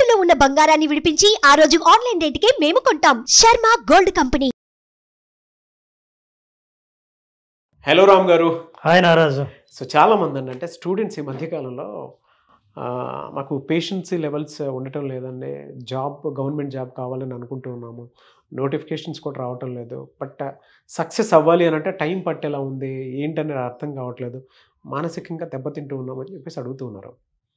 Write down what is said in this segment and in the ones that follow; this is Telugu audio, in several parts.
తాకట్టులో ఉన్న బంగారాన్ని విడిపించి ఆ రోజు ఆన్లైన్ రేటుకే మేము కొంటాం Sharma gold company hello Ram garu hi నారాజు సో చాలా మంది అండి అంటే స్టూడెంట్స్ ఈ మధ్యకాలంలో ఆ, మాకు పేషెన్సీ లెవెల్స్ ఉండటం లేదండి జాబ్ గవర్నమెంట్ జాబ్ కావాలని అనుకుంటూ ఉన్నాము నోటిఫికేషన్స్ కూడా రావటం లేదు బట్ సక్సెస్ అవ్వాలి అని అంటే టైం పట్టేలా ఉంది ఏంటనేది అర్థం కావట్లేదు మానసికంగా దెబ్బతింటూ ఉన్నామని చెప్పేసి అడుగుతూ ఉన్నారు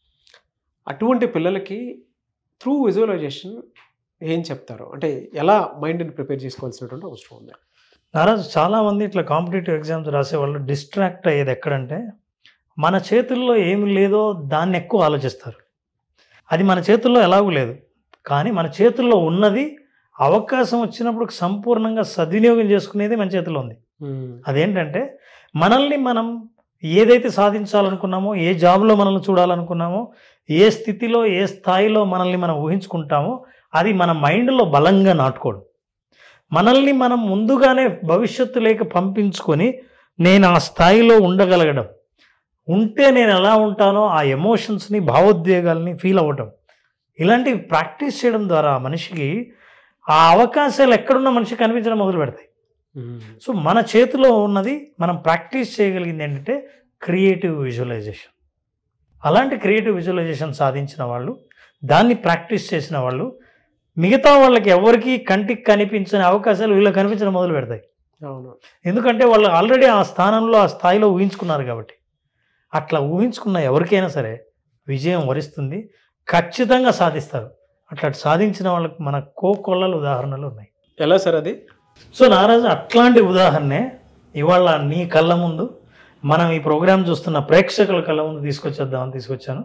అటువంటి పిల్లలకి త్రూ విజువలైజేషన్ ఏం చెప్తారు అంటే ఎలా మైండ్ని ప్రిపేర్ చేసుకోవాల్సినటువంటి అవసరం ఉంది నారాజు చాలామంది ఇట్లా కాంపిటేటివ్ ఎగ్జామ్స్ రాసే వాళ్ళు డిస్ట్రాక్ట్ అయ్యేది ఎక్కడంటే మన చేతుల్లో ఏమి లేదో దాన్ని ఎక్కువ ఆలోచిస్తారు అది మన చేతుల్లో ఎలాగూ లేదు కానీ మన చేతుల్లో ఉన్నది అవకాశం వచ్చినప్పుడు సంపూర్ణంగా సద్వినియోగం చేసుకునేది మన చేతిలో ఉంది అదేంటంటే మనల్ని మనం ఏదైతే సాధించాలనుకున్నామో ఏ జాబ్లో మనల్ని చూడాలనుకున్నామో ఏ స్థితిలో ఏ స్థాయిలో మనల్ని మనం ఊహించుకుంటామో అది మన మైండ్లో బలంగా నాటుకోవడం మనల్ని మనం ముందుగానే భవిష్యత్తు లేక పంపించుకొని నేను ఆ స్థాయిలో ఉండగలగడం ఉంటే నేను ఎలా ఉంటానో ఆ ఎమోషన్స్ని భావోద్వేగాల్ని ఫీల్ అవ్వటం ఇలాంటివి ప్రాక్టీస్ చేయడం ద్వారా మనిషికి ఆ అవకాశాలు ఎక్కడున్న మనిషికి కనిపించడం మొదలు పెడతాయి సో మన చేతిలో ఉన్నది మనం ప్రాక్టీస్ చేయగలిగింది ఏంటంటే క్రియేటివ్ విజువలైజేషన్ అలాంటి క్రియేటివ్ విజువలైజేషన్ సాధించిన వాళ్ళు దాన్ని ప్రాక్టీస్ చేసిన వాళ్ళు మిగతా వాళ్ళకి ఎవరికి కంటికి కనిపించని అవకాశాలు వీళ్ళకి కనిపించడం మొదలు పెడతాయి అవును ఎందుకంటే వాళ్ళు ఆల్రెడీ ఆ స్థానంలో ఆ స్థాయిలో ఊహించుకున్నారు కాబట్టి అట్లా ఊహించుకున్న ఎవరికైనా సరే విజయం వరిస్తుంది ఖచ్చితంగా సాధిస్తారు అట్లా సాధించిన వాళ్ళకి మన కోకొల్లల ఉదాహరణలు ఉన్నాయి ఎలా సార్ అది సో నారాజు అట్లాంటి ఉదాహరణే ఇవాళ నీ కళ్ళ ముందు మనం ఈ ప్రోగ్రాం చూస్తున్న ప్రేక్షకుల కళ్ళ ముందు తీసుకొచ్చేద్దామని తీసుకొచ్చాను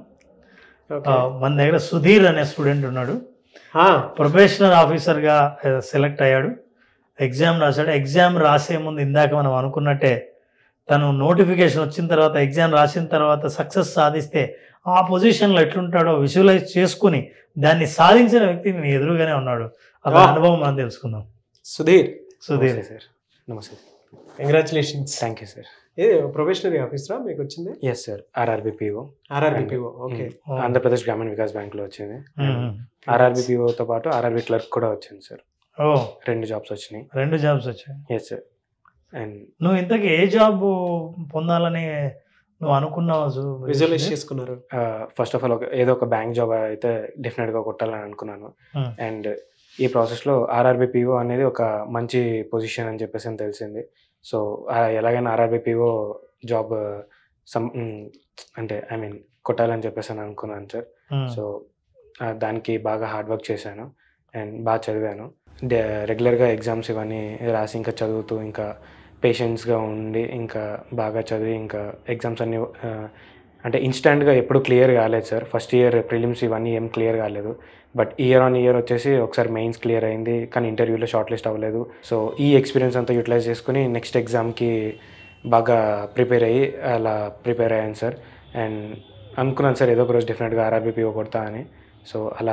ఆ, మన దగ్గర సుధీర్ అనే స్టూడెంట్ ఉన్నాడు ఆ, ప్రొఫెషనల్ ఆఫీసర్గా సెలెక్ట్ అయ్యాడు ఎగ్జామ్ రాశాడు ఎగ్జామ్ రాసే ముందు ఇందాక మనం అనుకున్నట్టే తను నోటిఫికేషన్ వచ్చిన తర్వాత ఎగ్జామ్ రాసిన తర్వాత సక్సెస్ సాధిస్తే ఆ పొజిషన్లో ఎట్లుంటాడో విజువలైజ్ చేసుకుని దాన్ని సాధించిన వ్యక్తి నేను ఎదురుగానే ఉన్నాడు అతని వాహ్. అనుభవం మనం తెలుసుకుందాం సుధీర్ సుధీర్ నమస్తే సార్ నమస్తే కంగ్రాచులేషన్స్ థ్యాంక్ యూ సార్ ఏ ప్రొఫెషనరీ ఆఫీసరా మీకు వచ్చింది ఎస్ సార్ ఆర్ఆర్బిపిఓ ఆర్ఆర్బిపిఓ ఓకే ఆంధ్రప్రదేశ్ గ్రామీణ వికాస్ బ్యాంక్లో వచ్చింది మ్మ్. ఆర్ఆర్బిపిఓతో పాటు ఆర్ఆర్బి క్లర్క్ కూడా వచ్చింది సార్ ఓ రెండు జాబ్స్ వచ్చినాయి రెండు జాబ్స్ వచ్చాయి ఎస్ సార్ అండ్ నువ్వు ఇంతకీ ఏ జాబ్ పొందాలని నువ్వు అనుకున్నావు సు- విజువలైజ్ చేసుకున్నారు ఫస్ట్ ఆఫ్ ఆల్ ఏదో ఒక బ్యాంక్ జాబ్ అయితే డెఫినెట్గా కొట్టాలని అనుకున్నాను Hmm. అండ్ ఈ ప్రాసెస్లో ఆర్ఆర్బిపిఓ అనేది ఒక మంచి పొజిషన్ అని చెప్పేసి అని తెలిసింది సో ఎలాగైనా ఆర్ఆర్బిపిఓ జాబ్ సమ్ మ్, అంటే ఐ మీన్ కొట్టాలని చెప్పేసి అని అనుకున్నాను సార్ మ్మ్. సో ఆ, దానికి బాగా హార్డ్ వర్క్ చేశాను అండ్ బాగా చదివాను డే రెగ్యులర్గా ఎగ్జామ్స్ ఇవన్నీ రాసి ఇంకా చదువుతూ ఇంకా పేషెన్స్గా ఉండి ఇంకా బాగా చదివి ఇంకా ఎగ్జామ్స్ అన్నీ ఆ, అంటే ఇన్స్టెంట్గా ఎప్పుడు క్లియర్ కాలేదు సార్ ఫస్ట్ ఇయర్ ప్రిలిమ్స్ ఇవన్నీ ఏం క్లియర్ కాలేదు బట్ ఇయర్ ఆన్ ఇయర్ వచ్చేసి ఒకసారి మెయిన్స్ క్లియర్ అయింది కానీ ఇంటర్వ్యూలో షార్ట్ లిస్ట్ అవ్వలేదు సో ఈ ఎక్స్పీరియన్స్ అంతా యూటిలైజ్ చేసుకుని నెక్స్ట్ ఎగ్జామ్కి బాగా ప్రిపేర్ అయ్యి అలా ప్రిపేర్ అయ్యాను సార్ అండ్ అనుకున్నాను సార్ ఏదో ఒక రోజు డెఫినెట్గా ఆర్ఆర్బిపిఓ కొడతా అని సో అలా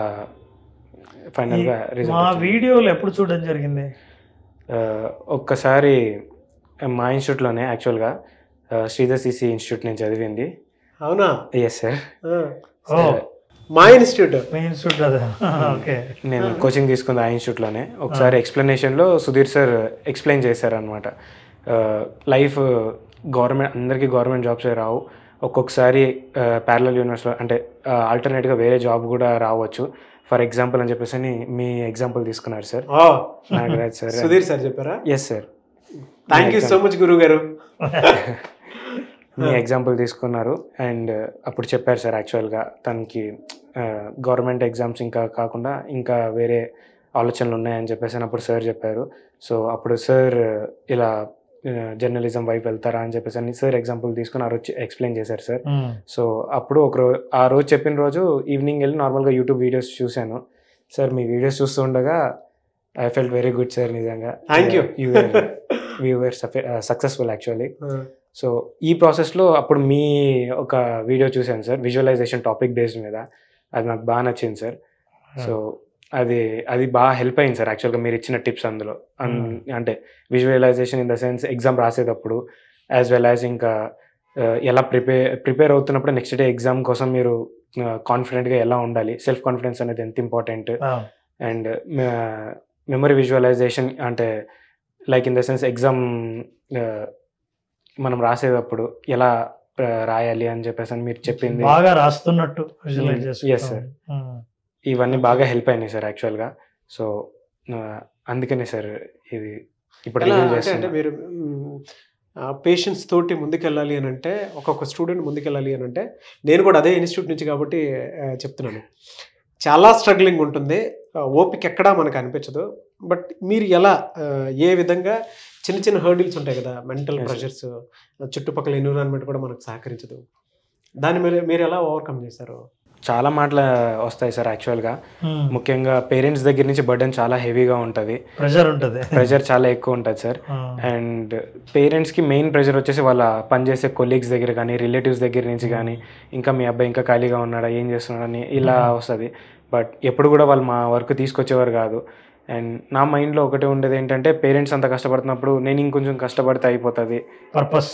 ఫైనల్గా మా వీడియోలు ఎప్పుడు చూడడం జరిగింది ఒక్కసారి మా ఇన్స్టిట్యూట్లోనే యాక్చువల్గా శ్రీధర్ సిసి ఇన్స్టిట్యూట్ నేను చదివింది అవునా ఎస్ సార్ ఆ, ఓ మా ఇన్స్టిట్యూట్ మీ ఇన్స్టిట్యూట్ అదే ఓకే నేను కోచింగ్ తీసుకుంది ఆ ఇన్స్టిట్యూట్లోనే ఒకసారి ఎక్స్ప్లెనేషన్లో సుధీర్ సార్ ఎక్స్ప్లెయిన్ చేశారనమాట లైఫ్ గవర్నమెంట్ అందరికీ గవర్నమెంట్ జాబ్సే రావు ఒక్కొక్కసారి ప్యారలల్ యూనివర్సిటీలో అంటే ఆల్టర్నేట్గా వేరే జాబ్ కూడా రావచ్చు ఫర్ ఎగ్జాంపుల్ అని చెప్పేసి అని మీ ఎగ్జాంపుల్ తీసుకున్నారు సార్ ఆ, నాగరాజ్ సార్ సుధీర్ సార్ చెప్పారా yes sir thank you so much గురువు గారు మీ ఎగ్జాంపుల్ తీసుకున్నారు అండ్ అప్పుడు చెప్పారు సార్ యాక్చువల్గా తనకి గవర్నమెంట్ ఎగ్జామ్స్ ఇంకా కాకుండా ఇంకా వేరే ఆలోచనలు ఉన్నాయని చెప్పేసి అని అప్పుడు సార్ చెప్పారు సో అప్పుడు సార్ ఇలా జర్నలిజం వైపు వెళ్తారా అని చెప్పేసి అని సార్ ఎగ్జాంపుల్ తీసుకుని ఆ రోజు ఎక్స్ప్లెయిన్ చేశారు సార్ మ్మ్. సో అప్పుడు ఒక రోజు ఆ రోజు చెప్పిన రోజు ఈవినింగ్ వెళ్ళి నార్మల్గా యూట్యూబ్ వీడియోస్ చూశాను సార్ మీ వీడియోస్ చూస్తూ ఉండగా I felt very good sir నిజంగా Thank you. You were successful actually so ఈ ప్రాసెస్లో అప్పుడు మీ ఒక వీడియో చూశాను సార్ విజువలైజేషన్ టాపిక్ బేస్డ్ మీద అది నాకు బాగా నచ్చింది సార్ సో అది అది బాగా హెల్ప్ అయింది సార్ యాక్చువల్గా మీరు ఇచ్చిన టిప్స్ అందులో అన్- అంటే visualisation in the sense exam రాసేటప్పుడు యాజ్ వెల్ యాజ్ ఇంకా ఆ, ఎలా ప్రిపేర్ ప్రిపేర్ అవుతున్నప్పుడు నెక్స్ట్ డే ఎగ్జామ్ కోసం మీరు కాన్ఫిడెంట్గా ఎలా ఉండాలి సెల్ఫ్ కాన్ఫిడెన్స్ అనేది ఎంత ఇంపార్టెంట్ ఆ, అండ్ మెమరీ విజువలైజేషన్ అంటే like in the sense exam మనం రాసేటప్పుడు ఎలా ఆ, రాయాలి అని చెప్పేసి అని మీరు చెప్పింది బాగా రాస్తున్నట్టు visualize Mm, చేసుకుంటాం. yes, sir. Mm. ఇవన్నీ బాగా హెల్ప్ అయినాయి సార్ యాక్చువల్గా సో అందుకనే సార్ ఇది ఇప్పుడు ఎలా రివ్యూ అంటే అంటే చేస్తున్నా మీరు పేషెంట్స్ తోటి ముందుకెళ్ళాలి అని అంటే ఒక్కొక్క స్టూడెంట్ ముందుకెళ్ళాలి అని అంటే నేను కూడా అదే ఇన్స్టిట్యూట్ నుంచి కాబట్టి ఆ, చెప్తున్నాను చాలా స్ట్రగ్లింగ్ ఉంటుంది ఆ, ఓపిక ఎక్కడా మనకు అనిపించదు బట్ మీరు ఎలా ఆ, ఏ విధంగా చిన్న చిన్న హర్డిల్స్ ఉంటాయి కదా మెంటల్ Yes, sir. ప్రెషర్స్ చుట్టుపక్కల ఎన్విరాన్మెంట్ కూడా మనకు సహకరించదు దాన్ని మీరు మీరు ఎలా ఓవర్కమ్ చేశారు చాలా మాటలు వస్తాయి సార్ యాక్చువల్గా Mm. ముఖ్యంగా పేరెంట్స్ దగ్గర నుంచి బర్డెన్ చాలా హెవీగా ఉంటుంది ప్రెషర్ ఉంటుంది ప్రెషర్ చాలా ఎక్కువ ఉంటుంది సార్ Mm. అండ్ పేరెంట్స్కి మెయిన్ ప్రెషర్ వచ్చేసి వాళ్ళ పనిచేసే కొలీగ్స్ దగ్గర కానీ రిలేటివ్స్ దగ్గర నుంచి కానీ ఇంకా మీ అబ్బాయి ఇంకా ఖాళీగా ఉన్నాడా ఏం చేస్తున్నాడని ఇలా Mhm. వస్తుంది బట్ ఎప్పుడు కూడా వాళ్ళు మా వర్క్ తీసుకొచ్చేవారు కాదు అండ్ నా మైండ్లో ఒకటే ఉండేది ఏంటంటే పేరెంట్స్ అంత కష్టపడుతున్నప్పుడు నేను ఇంకొంచెం కష్టపడితే అయిపోతుంది పర్పస్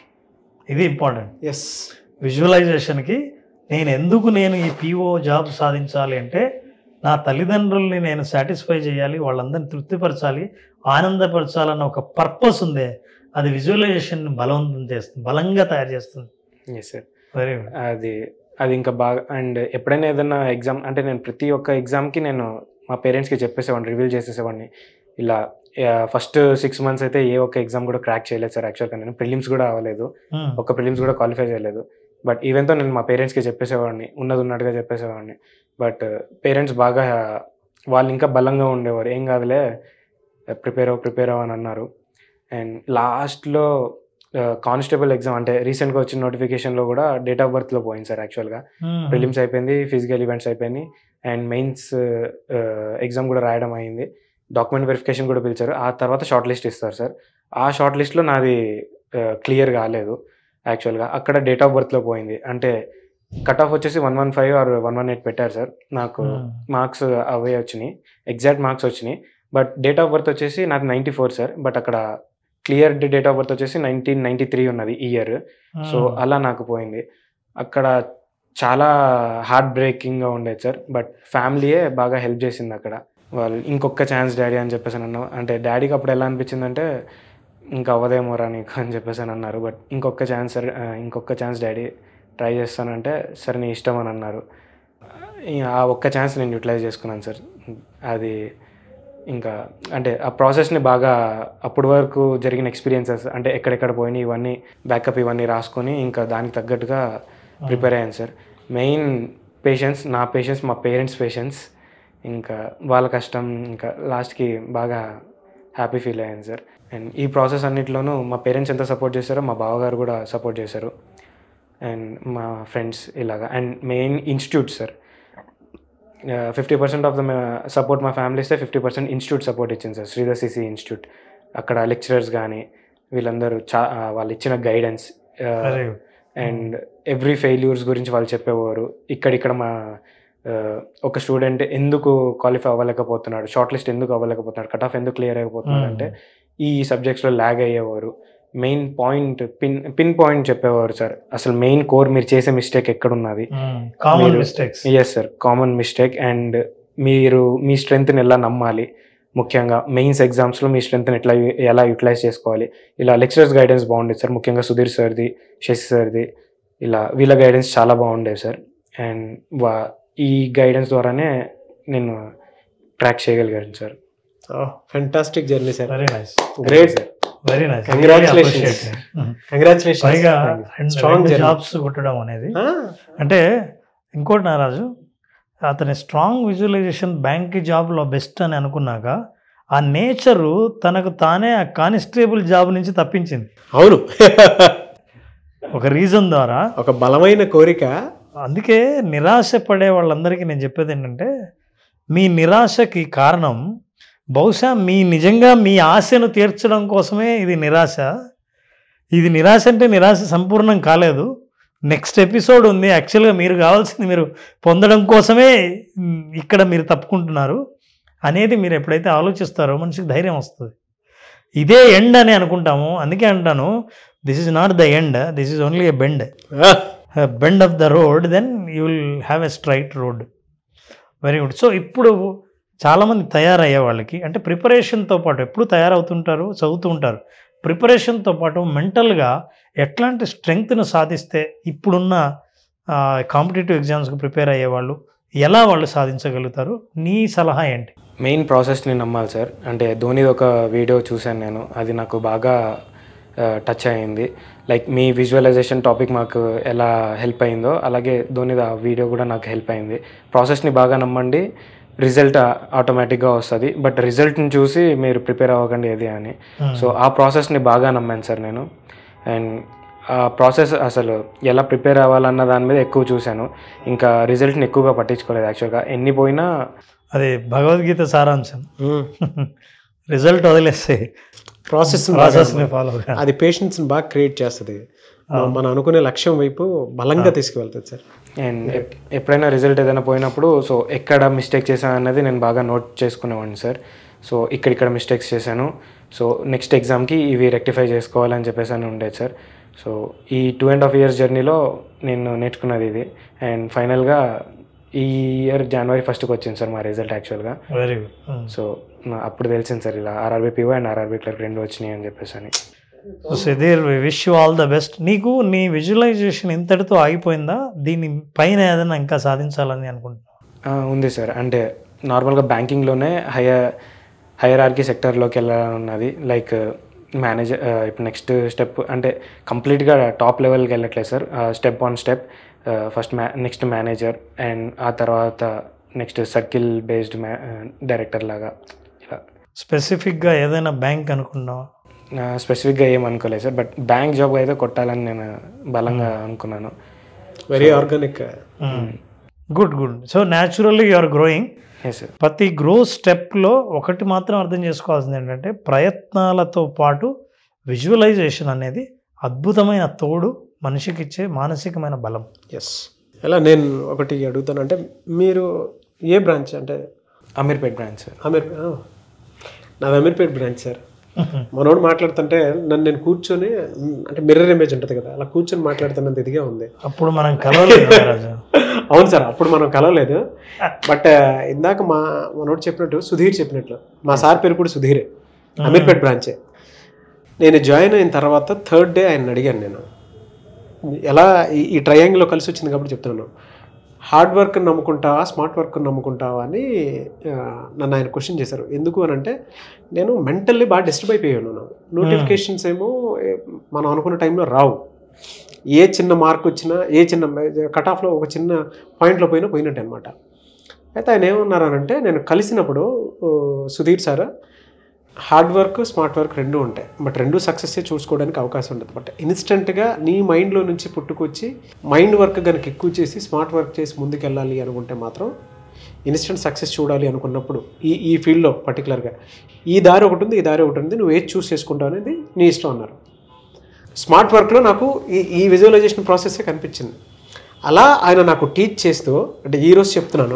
ఇది ఇంపార్టెంట్ ఎస్ విజువలైజేషన్కి నేను ఎందుకు నేను ఈ పిఓ జాబ్ సాధించాలి అంటే నా తల్లిదండ్రుల్ని నేను సాటిస్ఫై చేయాలి వాళ్ళందరిని తృప్తిపరచాలి ఆనందపరచాలన్న ఒక పర్పస్ ఉంది అది విజువలైజేషన్ బలవంతం చేస్తుంది బలంగా తయారు చేస్తుంది ఎస్ సార్ వెరీ గుడ్ అది అది ఇంకా బాగా అండ్ ఎప్పుడైనా ఏదైనా ఎగ్జామ్ అంటే నేను ప్రతి ఒక్క ఎగ్జామ్కి నేను మా పేరెంట్స్కి చెప్పేసేవాడిని రివీల్ చేసేసేవాడిని ఇలా ఫస్ట్ సిక్స్ మంత్స్ అయితే ఏ ఒక్క ఎగ్జామ్ కూడా క్రాక్ చేయలేదు సార్ యాక్చువల్గా నేను ప్రిలిమ్స్ కూడా అవ్వలేదు ఒక ప్రిలిమ్స్ కూడా క్వాలిఫై చేయలేదు బట్ ఈవెన్తో నేను మా పేరెంట్స్కి చెప్పేసేవాడిని ఉన్నది ఉన్నట్టుగా చెప్పేసేవాడిని బట్ పేరెంట్స్ బాగా వాళ్ళు ఇంకా బలంగా ఉండేవారు ఏం కాదులే ప్రిపేర్ అవ్వ ప్రిపేర్ అవ్వ అని అన్నారు అండ్ లాస్ట్లో కానిస్టేబుల్ ఎగ్జామ్ అంటే రీసెంట్గా వచ్చిన నోటిఫికేషన్లో కూడా డేట్ ఆఫ్ బర్త్లో పోయింది సార్ యాక్చువల్గా ప్రిలిమ్స్ అయిపోయింది ఫిజికల్ ఈవెంట్స్ అయిపోయింది అండ్ మెయిన్స్ ఎగ్జామ్ కూడా రాయడం అయింది డాక్యుమెంట్ వెరిఫికేషన్ కూడా పిలిచారు ఆ తర్వాత షార్ట్ లిస్ట్ ఇస్తారు సార్ ఆ షార్ట్ లిస్ట్లో నాది క్లియర్ కాలేదు యాక్చువల్గా అక్కడ డేట్ ఆఫ్ బర్త్లో పోయింది అంటే కట్ ఆఫ్ వచ్చేసి one one five or one one eight పెట్టారు సార్ నాకు మార్క్స్ అవే వచ్చినాయి ఎగ్జాక్ట్ మార్క్స్ వచ్చినాయి బట్ డేట్ ఆఫ్ బర్త్ వచ్చేసి నాకు నైంటీ ఫోర్ సార్ బట్ అక్కడ క్లియర్ డేట్ ఆఫ్ బర్త్ వచ్చేసి నైన్టీన్ నైంటీ త్రీ ఉన్నది ఇయర్ సో అలా నాకు పోయింది అక్కడ చాలా హార్ట్ బ్రేకింగ్గా ఉండేది సార్ బట్ ఫ్యామిలీయే బాగా హెల్ప్ చేసింది అక్కడ వాళ్ళు ఇంకొక ఛాన్స్ డాడీ అని చెప్పేసి అని అన్నా అంటే డాడీకి అప్పుడు ఎలా అనిపించిందంటే ఇంకా అవ్వదేమోరా నీకు అని చెప్పేసి అని అన్నారు బట్ ఇంకొక ఛాన్స్ సార్ ఆ, ఇంకొక ఛాన్స్ డాడీ ట్రై చేస్తానంటే సరే నీ ఇష్టం అని అన్నారు ఆ ఒక్క ఛాన్స్ నేను యూటిలైజ్ చేసుకున్నాను సార్ అది ఇంకా అంటే ఆ ప్రాసెస్ని బాగా అప్పటి వరకు జరిగిన ఎక్స్పీరియన్సెస్ అంటే ఎక్కడెక్కడ పోయినాయి ఇవన్నీ బ్యాకప్ ఇవన్నీ రాసుకొని ఇంకా దానికి తగ్గట్టుగా ప్రిపేర్ అయ్యాను సార్ మెయిన్ పేషెన్స్ నా పేషెన్స్ మా పేరెంట్స్ పేషెన్స్ ఇంకా వాళ్ళ కష్టం ఇంకా లాస్ట్కి బాగా హ్యాపీ ఫీల్ అయ్యాను సార్ అండ్ ఈ ప్రాసెస్ అన్నిటిలోనూ మా పేరెంట్స్ ఎంత సపోర్ట్ చేశారో మా బావగారు కూడా సపోర్ట్ చేశారు అండ్ మా ఫ్రెండ్స్ ఇలాగా and main institute sir fifty percent of the support మా ఫ్యామిలీ ఇస్తే ఫిఫ్టీ పర్సెంట్ ఇన్స్టిట్యూట్ సపోర్ట్ ఇచ్చింది సార్ శ్రీధర్ సిసి ఇన్స్టిట్యూట్ అక్కడ లెక్చరర్స్ కానీ వీళ్ళందరూ చా ఆ, వాళ్ళు ఇచ్చిన guidance very good and every failures గురించి వాళ్ళు చెప్పేవారు ఇక్కడిక్కడ మా ఆ, ఒక స్టూడెంట్ ఎందుకు క్వాలిఫై అవ్వలేకపోతున్నాడు షార్ట్ లిస్ట్ ఎందుకు అవ్వలేకపోతున్నాడు కట్ ఆఫ్ ఎందుకు క్లియర్ అయిపోతున్నాడు అంటే ఈ సబ్జెక్ట్స్లో ల్యాగ్ అయ్యేవారు main point pin pin point చెప్పేవారు సార్ అసలు మెయిన్ కోర్ మీరు చేసే మిస్టేక్ ఎక్కడున్నది కామన్ మీరు- mistakes yes sir common mistake and మీరు మీ స్ట్రెంగ్త్ని ఎలా నమ్మాలి ముఖ్యంగా మెయిన్స్ ఎగ్జామ్స్లో మీ స్ట్రెంగ్త్ని ఎట్లా ఎలా యూటిలైజ్ చేసుకోవాలి ఇలా లెక్చరర్స్ గైడెన్స్ బాగుండేది సార్ ముఖ్యంగా సుధీర్ సార్ది శశి సార్ది ఇలా వీళ్ళ గైడెన్స్ చాలా బాగుండేది సార్ అండ్ వా ఈ గైడెన్స్ ద్వారానే నేను ట్రాక్ చేయగలిగాను sir fantastic journey sir very nice great very nice Congratulations. Congratulation పైగా Strong journey. జాబ్స్ కొట్టడం అనేది అంటే ఇంకోటి నారాజు అతని స్ట్రాంగ్ విజువలైజేషన్ బ్యాంక్ జాబ్లో బెస్ట్ అని అనుకున్నాక ఆ నేచరు తనకు తానే ఆ కానిస్టేబుల్ జాబ్ నుంచి తప్పించింది అవును ఒక రీజన్ ద్వారా ఒక బలమైన కోరిక అందుకే నిరాశ పడే వాళ్ళందరికీ నేను చెప్పేది ఏంటంటే మీ నిరాశకి కారణం బహుశా మీ నిజంగా మీ ఆశను తీర్చడం కోసమే ఇది నిరాశ ఇది నిరాశ అంటే నిరాశ సంపూర్ణం కాలేదు నెక్స్ట్ ఎపిసోడ్ ఉంది యాక్చువల్గా మీరు కావాల్సింది మీరు పొందడం కోసమే మ్, ఇక్కడ మీరు తప్పుకుంటున్నారు అనేది మీరు ఎప్పుడైతే ఆలోచిస్తారో మనిషికి ధైర్యం వస్తుంది ఇదే ఎండ్ అని అనుకుంటాము అందుకే అంటాను this is not the end this is only a bend bend of the road then you will have a straight road very good so ఇప్పుడు చాలామంది తయారయ్యే వాళ్ళకి అంటే ప్రిపరేషన్తో పాటు ఎప్పుడు తయారవుతుంటారు చదువుతూ ఉంటారు ప్రిపరేషన్తో పాటు మెంటల్గా ఎట్లాంటి స్ట్రెంగ్త్ను సాధిస్తే ఇప్పుడున్న కాంపిటేటివ్ ఎగ్జామ్స్కి ప్రిపేర్ అయ్యే వాళ్ళు ఎలా వాళ్ళు సాధించగలుగుతారు నీ సలహా ఏంటి మెయిన్ ప్రాసెస్ని నమ్మాలి సార్ అంటే ధోనిది ఒక వీడియో చూశాను నేను అది నాకు బాగా టచ్ అయింది లైక్ మీ విజువలైజేషన్ టాపిక్ మాకు ఎలా హెల్ప్ అయిందో అలాగే ధోనిది ఆ వీడియో కూడా నాకు హెల్ప్ అయింది ప్రాసెస్ని బాగా నమ్మండి రిజల్ట్ ఆటోమేటిక్గా వస్తుంది బట్ రిజల్ట్ని చూసి మీరు ప్రిపేర్ అవ్వకండి ఏది అని సో ఆ ప్రాసెస్ని బాగా నమ్మాను సార్ నేను అండ్ ఆ ప్రాసెస్ అసలు ఎలా ప్రిపేర్ అవ్వాలన్న దాని మీద ఎక్కువ చూశాను ఇంకా రిజల్ట్ని ఎక్కువగా పట్టించుకోలేదు యాక్చువల్గా ఎన్ని పోయినా అది భగవద్గీత సారాంశం రిజల్ట్ వదిలేస్తే ప్రాసెస్ ప్రాసెస్ని ఫాలో అది పేషెంట్స్ని బాగా క్రియేట్ చేస్తుంది మనం అనుకునే లక్ష్యం వైపు బలంగా తీసుకువెళ్తుంది సార్ అండ్ ఎప్- ఎప్పుడైనా రిజల్ట్ ఏదైనా పోయినప్పుడు సో ఎక్కడ మిస్టేక్ చేశాను అన్నది నేను బాగా నోట్ చేసుకునేవాడిని సార్ సో ఇక్కడిక్కడ మిస్టేక్స్ చేశాను సో నెక్స్ట్ ఎగ్జామ్కి ఇవి రెక్టిఫై చేసుకోవాలని చెప్పేసి అని ఉండేది సార్ సో ఈ టూ అండ్ హాఫ్ ఇయర్స్ జర్నీలో నేను నేర్చుకున్నది ఇది అండ్ ఫైనల్గా ఈ ఇయర్ జనవరి ఫస్ట్కి వచ్చింది సార్ మా రిజల్ట్ యాక్చువల్గా వెరీ గుడ్ సో నా- అప్పుడు తెలిసింది సార్ ఇలా R R B P O and R R B clerk రెండు వచ్చినాయి అని చెప్పేసి అని so Sudhir wish you all the best నీకు నీ విజువలైజేషన్ ఇంతటితో ఆగిపోయిందా దీని పైన ఏదైనా ఇంకా సాధించాలని అనుకుంటున్నా ఆ, ఉంది సార్ అంటే నార్మల్గా బ్యాంకింగ్లోనే హైయర్ హైయర్ ఆర్కి సెక్టర్లోకి వెళ్ళాలని ఉన్నది లైక్ మేనేజర్ ఇప్పుడు నెక్స్ట్ స్టెప్ అంటే కంప్లీట్గా టాప్ లెవెల్కి వెళ్ళట్లేదు sir step on step first మ్యా నెక్స్ట్ మేనేజర్ అండ్ ఆ తర్వాత నెక్స్ట్ సర్కిల్ బేస్డ్ మ్యా డైరెక్టర్ లాగా ఇలా స్పెసిఫిక్గా ఏదైనా బ్యాంక్ అనుకున్నావా స్పెసిఫిక్గా ఏం అనుకోలేదు సార్ బట్ బ్యాంక్ జాబ్ అయితే కొట్టాలని నేను బలంగా అనుకున్నాను very organic good good so naturally you are growing yes sir ప్రతి గ్రో స్టెప్లో ఒకటి మాత్రం అర్థం చేసుకోవాల్సింది ఏంటంటే ప్రయత్నాలతో పాటు విజువలైజేషన్ అనేది అద్భుతమైన తోడు మనిషికి ఇచ్చే మానసికమైన బలం ఎస్ ఎలా నేను ఒకటి అడుగుతాను అంటే మీరు ఏ బ్రాంచ్ అంటే అమీర్పేట్ బ్రాంచ్ సార్ అమీర్ ఆ, నాది అమీర్పేట్ బ్రాంచ్ సార్ మనోడు మాట్లాడుతుంటే నన్ను నేను కూర్చొని మ్, అంటే మిర్రర్ ఇమేజ్ ఉంటుంది కదా అలా కూర్చొని మాట్లాడుతున్నంత ఇదిగా ఉంది అప్పుడు మనం కలవలేదు మహారాజా. అవును సార్ అప్పుడు మనం కలవలేదు బట్ ఇందాక మా మనోడు చెప్పినట్టు సుధీర్ చెప్పినట్లు మా సార్ పేరు కూడా సుధీరే అమీర్పేట్ బ్రాంచే నేను జాయిన్ అయిన తర్వాత థర్డ్ డే ఆయన అడిగాను నేను ఎలా ఈ- ఈ ట్రయాంగిల్లో కలిసి వచ్చింది కాబట్టి చెప్తున్నాను హార్డ్ వర్క్ నమ్ముకుంటావా స్మార్ట్ వర్క్ నమ్ముకుంటావా అని ఆ, నన్ను ఆయన క్వశ్చన్ చేశారు ఎందుకు అని అంటే నేను మెంటల్లీ బాగా డిస్టర్బ్ అయిపోయాను నోటిఫికేషన్స్ ఏమో ఏ, మనం అనుకున్న టైంలో రావు ఏ చిన్న మార్క్ వచ్చినా ఏ చిన్న కట్ ఆఫ్లో ఒక చిన్న పాయింట్లో పోయినా పోయినట్టు అనమాట అయితే ఆయన ఏమన్నారనంటే నేను కలిసినప్పుడు ఓ, Sudhir sir hard work smart work రెండు ఉంటాయి బట్ రెండు సక్సెస్ చూసుకోవడానికి అవకాశం ఉంటుంది బట్ ఇన్స్టెంట్గా నీ మైండ్లో నుంచి పుట్టుకొచ్చి మైండ్ వర్క్ కనుక ఎక్కువ చేసి స్మార్ట్ వర్క్ చేసి ముందుకెళ్ళాలి అనుకుంటే మాత్రం ఇన్స్టెంట్ సక్సెస్ చూడాలి అనుకున్నప్పుడు ఈ ఈ ఫీల్డ్లో పర్టికులర్గా ఈ దారి ఒకటి ఉంది ఈ దారి ఒకటి ఉంది నువ్వు ఏది చూస్ చేసుకుంటావు అనేది నీ ఇష్టం అన్నారు స్మార్ట్ వర్క్లో నాకు ఈ ఈ విజువలైజేషన్ ప్రాసెస్సే కనిపించింది అలా ఆయన నాకు టీచ్ చేస్తూ అంటే ఈ రోజు చెప్తున్నాను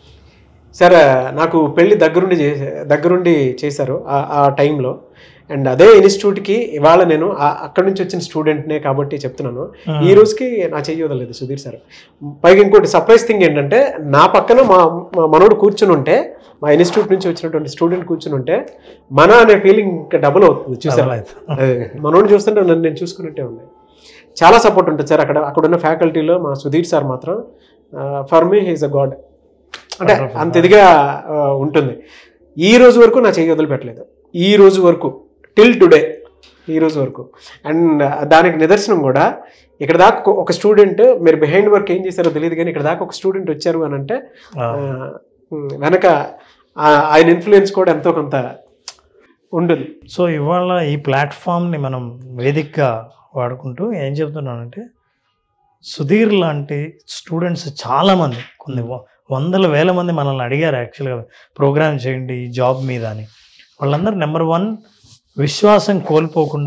సార్ నాకు పెళ్ళి దగ్గరుండి చేసే దగ్గరుండి చేశారు ఆ- ఆ టైంలో అండ్ అదే ఇన్స్టిట్యూట్కి ఇవాళ నేను ఆ- అక్కడి నుంచి వచ్చిన స్టూడెంట్నే కాబట్టి చెప్తున్నాను ఈ రోజుకి నా చెయ్యొదలేదు సుధీర్ సార్ పైగా ఇంకోటి సర్ప్రైజ్ థింగ్ ఏంటంటే నా పక్కన మా మా మనోడు కూర్చుని ఉంటే మా ఇన్స్టిట్యూట్ నుంచి వచ్చినటువంటి స్టూడెంట్ కూర్చుని ఉంటే మన అనే ఫీలింగ్ ఇంకా డబుల్ అవుతుంది చూసారా Double అవుతుంది. అదే మనోడు చూస్తుంటే నన్ను నేను చూసుకున్నట్టే ఉంది చాలా సపోర్ట్ ఉంటుంది సార్ అక్కడ అక్కడ ఉన్న ఫ్యాకల్టీలో మా సుధీర్ సార్ మాత్రం for me he's a god అంటే Wonderful. అంత ఇదిగా ఆ, ఉంటుంది ఈ రోజు వరకు నా చెయ్యి వదిలిపెట్టలేదు ఈ రోజు వరకు టిల్ టుడే ఈ రోజు వరకు అండ్ దానికి నిదర్శనం కూడా ఇక్కడ దాకా ఒక- ఒక స్టూడెంట్ మీరు బిహైండ్ వర్క్ ఏం చేశారో తెలియదు కానీ ఇక్కడ దాకా ఒక స్టూడెంట్ వచ్చారు అని అంటే ఆ, ఆ, ఉమ్, వెనక ఆ- ఆయన ఇన్ఫ్లుయెన్స్ కూడా ఎంతో కొంత ఉంటుంది సో ఇవాళ ఈ ప్లాట్ఫామ్ని మనం వేదికగా వాడుకుంటూ ఏం చెప్తున్నానంటే సుధీర్ లాంటి స్టూడెంట్స్ చాలామంది కొన్ని వ- వందల వేల మంది మనల్ని అడిగారు యాక్చువల్గా ప్రోగ్రామ్ చేయండి ఈ జాబ్ మీద అని వాళ్ళందరూ నెంబర్ వన్ విశ్వాసం కోల్పోకుండా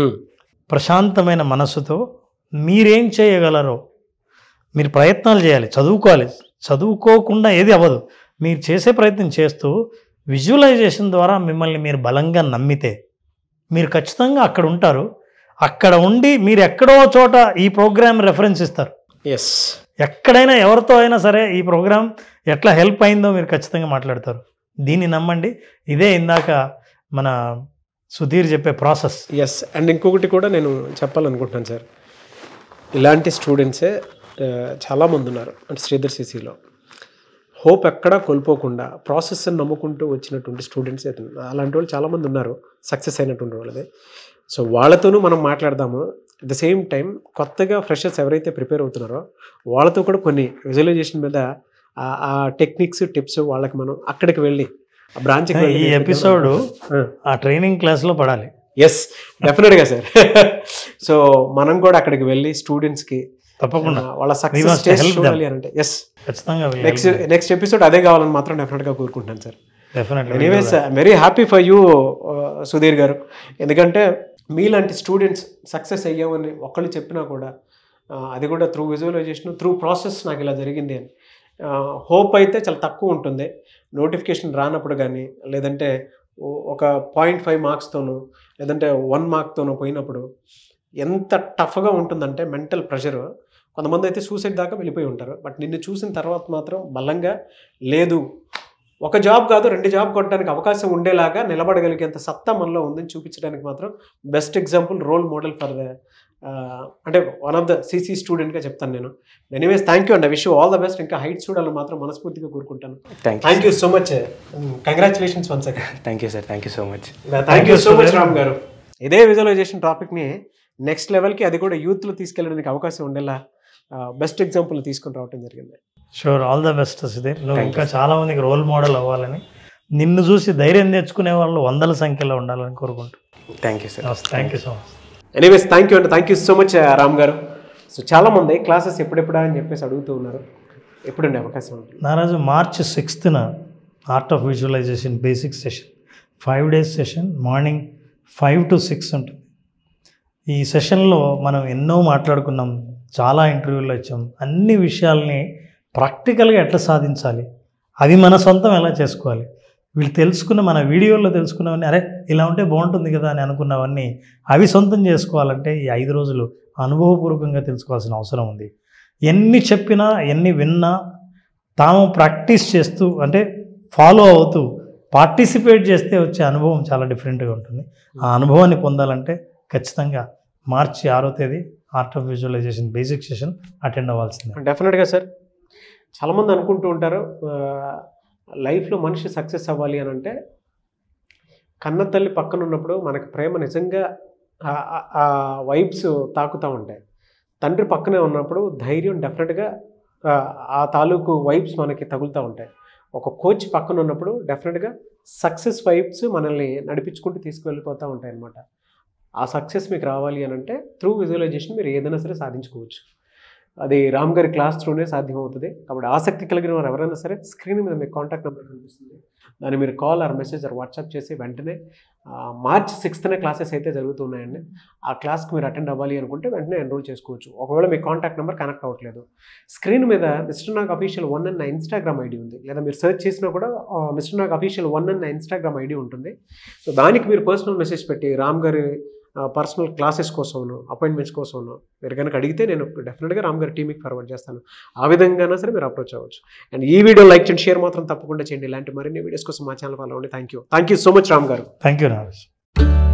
ప్రశాంతమైన మనసుతో మీరేం చేయగలరో మీరు ప్రయత్నాలు చేయాలి చదువుకోవాలి చదువుకోకుండా ఏది అవ్వదు మీరు చేసే ప్రయత్నం చేస్తూ విజువలైజేషన్ ద్వారా మిమ్మల్ని మీరు బలంగా నమ్మితే మీరు ఖచ్చితంగా అక్కడ ఉంటారు అక్కడ ఉండి మీరు ఎక్కడో చోట ఈ ప్రోగ్రామ్ రెఫరెన్స్ ఇస్తారు ఎస్ ఎక్కడైనా ఎవరితో అయినా సరే ఈ ప్రోగ్రామ్ ఎట్లా హెల్ప్ అయిందో మీరు ఖచ్చితంగా మాట్లాడతారు దీన్ని నమ్మండి ఇదే ఇందాక మన సుధీర్ చెప్పే ప్రాసెస్ ఎస్ అండ్ ఇంకొకటి కూడా నేను చెప్పాలనుకుంటున్నాను సార్ ఇలాంటి స్టూడెంట్సే ఆ, చాలామంది ఉన్నారు అంటే శ్రీధర్ సిసిలో హోప్ ఎక్కడా కోల్పోకుండా ప్రాసెస్ని నమ్ముకుంటూ వచ్చినటువంటి స్టూడెంట్స్ అయితే ఉన్నారు. అలాంటి వాళ్ళు చాలామంది ఉన్నారు సక్సెస్ అయినటువంటి వాళ్ళది సో వాళ్ళతోనూ మనం మాట్లాడదాము అట్ ద సేమ్ టైం కొత్తగా ఫ్రెషర్స్ ఎవరైతే ప్రిపేర్ అవుతున్నారో వాళ్ళతో కూడా కొన్ని విజువలైజేషన్ మీద ఆ- ఆ టెక్నిక్స్ టిప్స్ వాళ్ళకి మనం అక్కడికి వెళ్ళి ఆ బ్రాంచ్కి ఈ ఎపిసోడ్ ఆ ట్రైనింగ్ క్లాస్లో పడాలి ఎస్ డెఫినెట్గా సార్ సో మనం కూడా అక్కడికి వెళ్ళి స్టూడెంట్స్కి తప్పకుండా వాళ్ళ We success must stage help them. చూడాలి అని అంటే ఎస్ ఖచ్చితంగా నెక్స్ట్ నెక్స్ట్ ఎపిసోడ్ అదే కావాలని మాత్రం డెఫినెట్గా కోరుకుంటున్నాను sir definitely anyways very happy for you Sudheer garu ఎందుకంటే మీలాంటి స్టూడెంట్స్ సక్సెస్ అయ్యామని ఒకళ్ళు చెప్పినా కూడా ఆ, అది కూడా త్రూ విజువలైజేషన్ త్రూ ప్రాసెస్ నాకు ఇలా జరిగింది అని హోప్ అయితే చాలా తక్కువ ఉంటుంది నోటిఫికేషన్ రానప్పుడు కానీ లేదంటే ఓ- ఒక పాయింట్ ఫైవ్ మార్క్స్తోనూ లేదంటే వన్ మార్క్తోనూ పోయినప్పుడు ఎంత టఫ్గా ఉంటుందంటే మెంటల్ ప్రెషర్ కొంతమంది అయితే సూసైడ్ దాకా వెళ్ళిపోయి ఉంటారు బట్ నిన్ను చూసిన తర్వాత మాత్రం బలంగా లేదు ఒక జాబ్ కాదు రెండు జాబ్ కొట్టడానికి అవకాశం ఉండేలాగా నిలబడగలిగేంత సత్తా మనలో ఉందని చూపించడానికి మాత్రం best example role model for the అంటే వన్ ఆఫ్ ద సిసి స్టూడెంట్గా చెప్తాను నేను ఎనీవేస్ థ్యాంక్ యూ అండి విష్ ఆల్ ద బెస్ట్ ఇంకా హైట్ చూడాలని మాత్రం మనస్ఫూర్తిగా కోరుకుంటాను thank thank you so much congratulations once again thank you sir thank you so much thank you so much Ram garu ఇదే విజువలైజేషన్ టాపిక్ని నెక్స్ట్ లెవెల్కి అది కూడా యూత్లో తీసుకెళ్ళడానికి అవకాశం ఉండేలా బెస్ట్ ఎగ్జాంపుల్ తీసుకొని రావడం జరిగింది sure all the best Sudheer నువ్వు Thank you, ఇంకా చాలా మందికి రోల్ మోడల్ అవ్వాలని నిన్ను చూసి ధైర్యం తెచ్చుకునే వాళ్ళు వందల సంఖ్యలో ఉండాలని కోరుకుంటూ thank you sir thank you so much anyways thank you అండి thank you so much Ram garu so చాలామంది క్లాసెస్ ఎప్పుడెప్పుడా అని చెప్పేసి అడుగుతూ ఉన్నారు ఎప్పుడండి అవకాశం ఉంటుంది నారాజు మార్చ్ సిక్స్త్న art of visualization basic session five days session morning five to six ఉంటుంది ఈ సెషన్లో మనం ఎన్నో మాట్లాడుకున్నాం చాలా ఇంటర్వ్యూలు ఇచ్చాం అన్ని విషయాల్ని ప్రాక్టికల్గా ఎట్లా సాధించాలి అవి మన సొంతం ఎలా చేసుకోవాలి వీళ్ళు తెలుసుకున్న మన వీడియోలో తెలుసుకున్నవన్నీ అరే ఇలా ఉంటే బాగుంటుంది కదా అని అనుకున్నవన్నీ అవి సొంతం చేసుకోవాలంటే ఈ ఐదు రోజులు అనుభవపూర్వకంగా తెలుసుకోవాల్సిన అవసరం ఉంది ఎన్ని చెప్పినా ఎన్ని విన్నా తాము ప్రాక్టీస్ చేస్తూ అంటే ఫాలో అవుతూ పార్టిసిపేట్ చేస్తే వచ్చే అనుభవం చాలా డిఫరెంట్గా ఉంటుంది ఆ అనుభవాన్ని పొందాలంటే ఖచ్చితంగా మార్చి ఆరో తేదీ art of visualization basic session attend అవ్వాల్సిందే డెఫినెట్గా సార్ చాలామంది అనుకుంటూ ఉంటారు లైఫ్లో మనిషి సక్సెస్ అవ్వాలి అని అంటే కన్న తల్లి పక్కన ఉన్నప్పుడు మనకి ప్రేమ నిజంగా ఆ- ఆ- ఆ వైబ్స్ తాకుతూ ఉంటాయి తండ్రి పక్కనే ఉన్నప్పుడు ధైర్యం డెఫినెట్గా ఆ తాలూకు వైబ్స్ మనకి తగులుతూ ఉంటాయి ఒక కోచ్ పక్కన ఉన్నప్పుడు డెఫినెట్గా సక్సెస్ వైబ్స్ మనల్ని నడిపించుకుంటూ తీసుకువెళ్ళిపోతూ ఉంటాయి అన్నమాట ఆ సక్సెస్ మీకు రావాలి అని అంటే త్రూ విజువలైజేషన్ మీరు ఏదైనా సరే సాధించుకోవచ్చు అది రామ్ గారి క్లాస్ త్రూనే సాధ్యమవుతుంది కాబట్టి ఆసక్తి కలిగిన వారు ఎవరైనా సరే స్క్రీన్ మీద మీకు కాంటాక్ట్ నెంబర్ కనిపిస్తుంది దాన్ని మీరు call or message or WhatsApp చేసి వెంటనే ఆ, మార్చ్ సిక్స్త్నే క్లాసెస్ అయితే జరుగుతున్నాయండి ఆ క్లాస్కి మీరు అటెండ్ అవ్వాలి అనుకుంటే వెంటనే ఎన్రోల్ చేసుకోవచ్చు ఒకవేళ మీ కాంటాక్ట్ నెంబర్ కనెక్ట్ అవ్వట్లేదు స్క్రీన్ మీద మిస్టర్ నాగ్ అఫీషియల్ వన్ అన్న ఇన్స్టాగ్రామ్ ఐడి ఉంది లేదా మీరు సెర్చ్ చేసినా కూడా మిస్టర్ నాగ్ అఫీషియల్ వన్ అన్న ఇన్స్టాగ్రామ్ ఐడి ఉంటుంది సో దానికి మీరు పర్సనల్ మెసేజ్ పెట్టి రామ్ గారి పర్సనల్ క్లాసెస్ కోసం అపాయింట్మెంట్స్ కోసం మీరు కనుక అడిగితే నేను డెఫినెట్గా రామ్ గారి టీమ్కి ఫార్వర్డ్ చేస్తాను ఆ విధంగానే సరే మీరు అప్రోచ్ అవ్వచ్చు అండ్ ఈ వీడియో లైక్ చేయండి షేర్ మాత్రం తప్పకుండా చేయండి ఇలాంటి మరిన్ని వీడియోస్ కోసం మా ఛానల్ ఫాలో అవ్వండి thank you thank you so much Ram garu thank you Nagesh